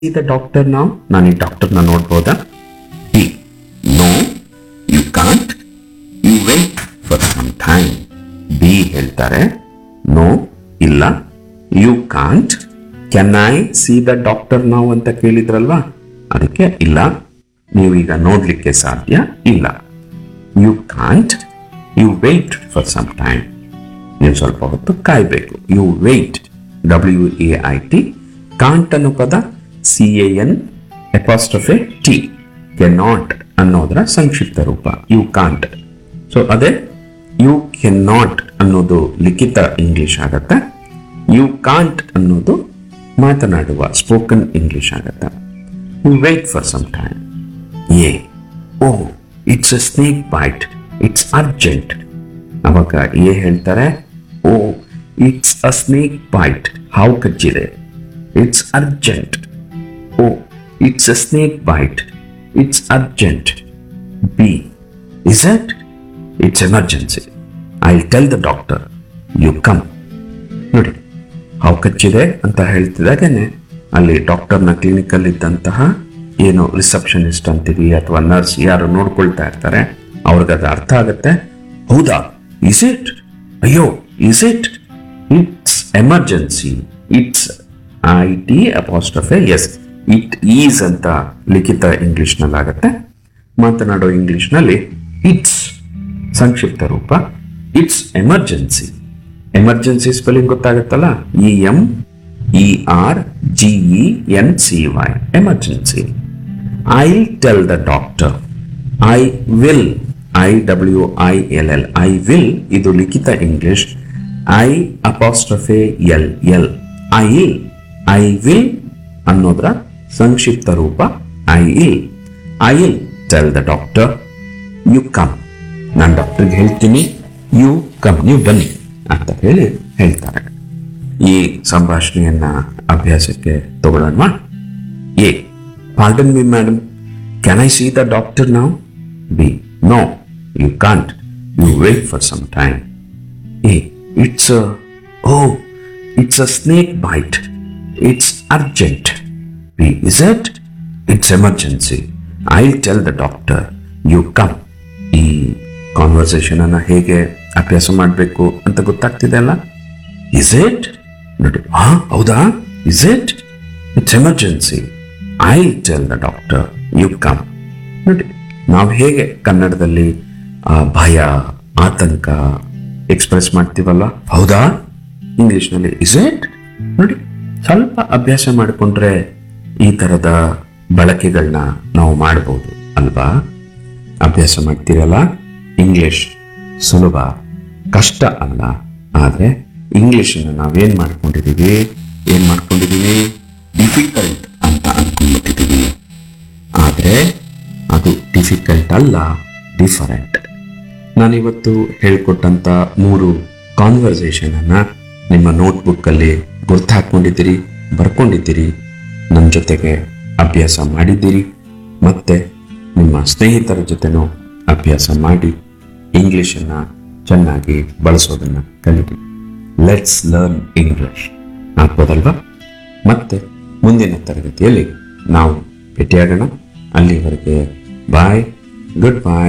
the doctor ನಾವು ನಾನು ಈ ಡಾಕ್ಟರ್ನ ನೋಡ್ಬೋದಾ B no you can't you wait for some time B ಹೇಳ್ತಾರೆ ನೋ ಇಲ್ಲ you can't can I see the doctor ನಾವು ಅಂತ ಕೇಳಿದ್ರಲ್ವಾ ಅದಕ್ಕೆ ಇಲ್ಲ ನೀವೀಗ ನೋಡ್ಲಿಕ್ಕೆ ಸಾಧ್ಯ ಇಲ್ಲ you can't you wait for some time ನೀವು ಸ್ವಲ್ಪ ಹೊತ್ತು ಕಾಯ್ಬೇಕು you wait W A I T can't ಅನ್ನೋ ಪದ C A N apostrophe T can not ಅನ್ನೋದರ ಸಂಕ್ಷಿಪ್ತ ರೂಪ ಯು ಕಾಂಟ್ ಸೊ ಅದೇ ಯು ಕೆನ್ ನಾಟ್ ಅನ್ನೋದು ಲಿಖಿತ ಇಂಗ್ಲಿಷ್ ಆಗತ್ತೆ ಯು ಕಾಂಟ್ ಅನ್ನೋದು ಮಾತನಾಡುವ ಸ್ಪೋಕನ್ ಇಂಗ್ಲಿಷ್ ಆಗತ್ತೆ you wait for some time A oh it's a snake bite it's urgent ಅವಾಗ ಎ ಹೇಳ್ತಾರೆ oh it's a snake bite ಹಾವು ಕಚ್ಚಿದೆ it's urgent oh it's a snake bite it's urgent B is it it's emergency I tell the doctor you come ನೋಡಿ ಹಾವು ಕಚ್ಚಿದೆ ಅಂತ ಹೇಳ್ತಿದ್ದಾಗೇನೆ ಅಲ್ಲಿ ಡಾಕ್ಟರ್ನ ಕ್ಲಿನಿಕಲ್ಲಿ ಇದ್ದಂತಹ ಏನು ರಿಸೆಪ್ಷನಿಸ್ಟ್ ಅಂತೀವಿ ಅಥವಾ ನರ್ಸ್ ಯಾರು ನೋಡ್ಕೊಳ್ತಾ ಇರ್ತಾರೆ ಅವ್ರಿಗೆ ಅದು ಅರ್ಥ ಆಗುತ್ತೆ ಹೌದಾ ಇಸ್ ಇಟ್ ಅಯ್ಯೋ is it it's emergency it's I T apostrophe S it is ಅಂತ ಲಿಖಿತ ಇಂಗ್ಲಿಷ್ನಲ್ಲಿ ಆಗುತ್ತೆ ಮಾತನಾಡೋ ಇಂಗ್ಲಿಷ್ನಲ್ಲಿ ಇಟ್ಸ್ ಸಂಕ್ಷಿಪ್ತ ರೂಪ ಇಟ್ಸ್ ಎಮರ್ಜೆನ್ಸಿ ಎಮರ್ಜೆನ್ಸಿ ಸ್ಪೆಲ್ಲಿಂಗ್ ಗೊತ್ತಾಗುತ್ತಲ್ಲ E M E R G E N C Y emergency I tell the doctor I will I W I L L I will ಇದು ಲಿಖಿತ English I apostrophe L L I'll I will ವಿಲ್ ಅನ್ನೋದರ ಸಂಕ್ಷಿಪ್ತ ರೂಪ I I I I'll tell the doctor you come ನಾನು ಡಾಕ್ಟರ್ಗೆ ಹೇಳ್ತೀನಿ you come ನೀವು ಬನ್ನಿ ಅಂತ ಹೇಳಿ ಹೇಳ್ತಾರೆ ಈ ಸಂಭಾಷಣೆಯನ್ನ ಅಭ್ಯಾಸಕ್ಕೆ ತಗೊಳ್ಳೋಣ A pardon me madam can I see the doctor ನಾವು B no you can't you wait for some time A it's oh it's a snake bite it's urgent B is it it's emergency I tell the doctor you come ಈ conversation ಅನ್ನ ಹೇಗೆ ಅಭ್ಯಾಸ ಮಾಡಬೇಕು ಅಂತ ಗೊತ್ತಾಗ್ತಿದೆ ಅಲ್ಲ is it ನೋಡಿ ಹಾ ಹೌದಾ is it it's emergency I tell the doctor you come ನೋಡಿ ನಾವು ಹೇಗೆ ಕನ್ನಡದಲ್ಲಿ ಆ, ಭಯ ಆತಂಕ ಎಕ್ಸ್ಪ್ರೆಸ್ ಮಾಡ್ತೀವಲ್ಲ ಹೌದಾ ಇಂಗ್ಲಿಷ್ನಲ್ಲಿ ಇಸ್ ಇಟ್ ನೋಡಿ ಸ್ವಲ್ಪ ಅಭ್ಯಾಸ ಮಾಡಿಕೊಂಡ್ರೆ ಈ ತರದ ಬಳಕೆಗಳನ್ನ ನಾವು ಮಾಡಬಹುದು ಅಲ್ವಾ ಅಭ್ಯಾಸ ಮಾಡ್ತೀರಲ್ಲ ಇಂಗ್ಲಿಷ್ ಸುಲಭ ಕಷ್ಟ ಅಲ್ಲ ಆದ್ರೆ ಇಂಗ್ಲಿಷನ್ನು ನಾವೇನ್ ಮಾಡ್ಕೊಂಡಿದೀವಿ ಏನ್ ಮಾಡ್ಕೊಂಡಿದೀವಿ ಡಿಫಿಕಲ್ಟ್ ಅಂತ ಅನ್ಕೊಂಡ್ಬಿಟ್ಟಿದೀವಿ ಆದ್ರೆ ಅದು ಡಿಫಿಕಲ್ಟ್ ಅಲ್ಲ ಡಿಫರೆಂಟ್ ನಾನಿವತ್ತು ಹೇಳ್ಕೊಟ್ಟಂತ ಮೂರು ಕಾನ್ವರ್ಸೇಷನ್ ಅನ್ನ ನಿಮ್ಮ ನೋಟ್ಬುಕ್ ಅಲ್ಲಿ ಗುರ್ತು ಹಾಕೊಂಡಿದ್ದೀರಿ ಬರ್ಕೊಂಡಿದ್ದೀರಿ ನನ್ನ ಜೊತೆಗೆ ಅಭ್ಯಾಸ ಮಾಡಿದ್ದೀರಿ ಮತ್ತೆ ನಿಮ್ಮ ಸ್ನೇಹಿತರ ಜೊತೆನೂ ಅಭ್ಯಾಸ ಮಾಡಿ ಇಂಗ್ಲಿಷನ್ನ ಚೆನ್ನಾಗಿ ಬಳಸೋದನ್ನ ಕಲಿರಿ ಲೆಟ್ಸ್ ಲರ್ನ್ ಇಂಗ್ಲಿಷ್ ಆಗ್ಬೋದಲ್ವಾ ಮತ್ತೆ ಮುಂದಿನ ತರಗತಿಯಲ್ಲಿ ನಾವು ಭೇಟಿಯಾಗೋಣ ಅಲ್ಲಿವರೆಗೆ ಬಾಯ್ ಗುಡ್ ಬಾಯ್